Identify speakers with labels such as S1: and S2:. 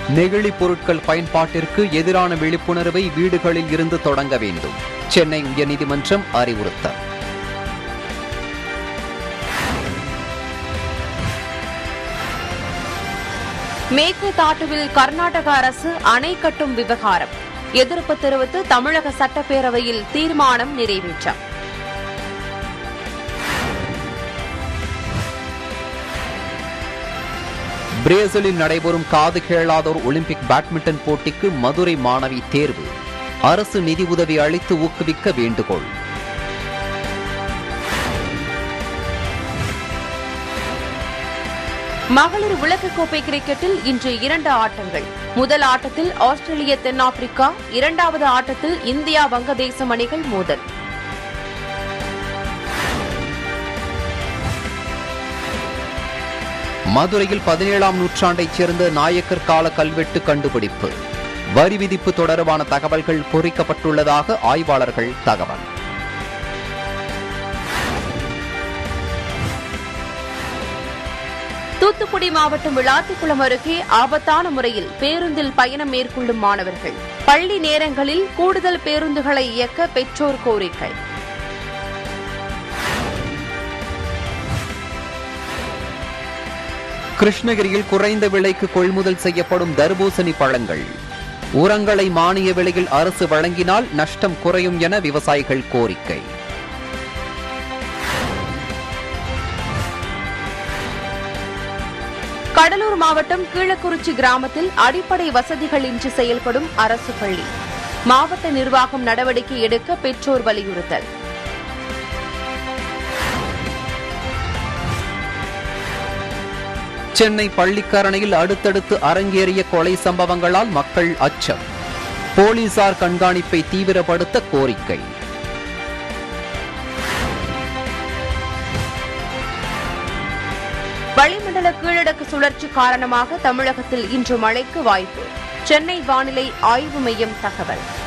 S1: நெகிழி பொருட்கள் பயன்பாட்டிற்கு எதிரான விழிப்புணர்வை வீடுகளில் இருந்து தொடங்க வேண்டும் சென்னை உயர்நீதிமன்றம் அறிவுறுத்தல்
S2: மேகதாட்டுவில் கர்நாடக அரசு அணை கட்டும் விவகாரம் எதிர்ப்பு தெரிவித்து தமிழக சட்டப்பேரவையில் தீர்மானம் நிறைவேற்றம்
S1: பிரேசிலில் நடைபெறும் காது கேளாதோர் ஒலிம்பிக் பேட்மிண்டன் போட்டிக்கு மதுரை மாணவி தேர்வு அரசு நிதி உதவி அளித்து ஊக்குவிக்க வேண்டுகோள்
S2: மகளிர் உலகக்கோப்பை கிரிக்கெட்டில் இன்று இரண்டு ஆட்டங்கள் முதல் ஆட்டத்தில் ஆஸ்திரேலிய தென்னாப்பிரிக்கா இரண்டாவது ஆட்டத்தில் இந்தியா வங்கதேசம் அணிகள் மோதல்
S1: மதுரையில் பதினேழாம் நூற்றாண்டைச் சேர்ந்த நாயக்கர் கால கல்வெட்டு கண்டுபிடிப்பு வரி விதிப்பு தொடர்பான தகவல்கள் பொறிக்கப்பட்டுள்ளதாக ஆய்வாளர்கள் தகவல்
S2: தூத்துக்குடி மாவட்டம் விளாத்திக்குளம் அருகே ஆபத்தான முறையில் பேருந்தில் பயணம் மேற்கொள்ளும் மாணவர்கள் பள்ளி நேரங்களில் கூடுதல் பேருந்துகளை இயக்க பெற்றோர் கோரிக்கை
S1: கிருஷ்ணகிரியில் குறைந்த விலைக்கு கொள்முதல் செய்யப்படும் தர்பூசணி பழங்கள் உரங்களை மானிய விலையில் அரசு வழங்கினால் நஷ்டம் குறையும் என விவசாயிகள் கோரிக்கை
S2: கடலூர் மாவட்டம் கீழக்குறிச்சி கிராமத்தில் அடிப்படை வசதிகளின்றி செயல்படும் அரசு பள்ளி மாவட்ட நிர்வாகம் நடவடிக்கை எடுக்க பெற்றோர் வலியுறுத்தல்
S1: சென்னை பள்ளிக்கரணையில் அடுத்தடுத்து அரங்கேறிய கொலை சம்பவங்களால் மக்கள் அச்சம் போலீசார் கண்காணிப்பை தீவிரப்படுத்த கோரிக்கை
S2: வளிமண்டல கீழடுக்கு சுழற்சி காரணமாக தமிழகத்தில் இன்று மழைக்கு வாய்ப்பு சென்னை வானிலை ஆய்வு மையம் தகவல்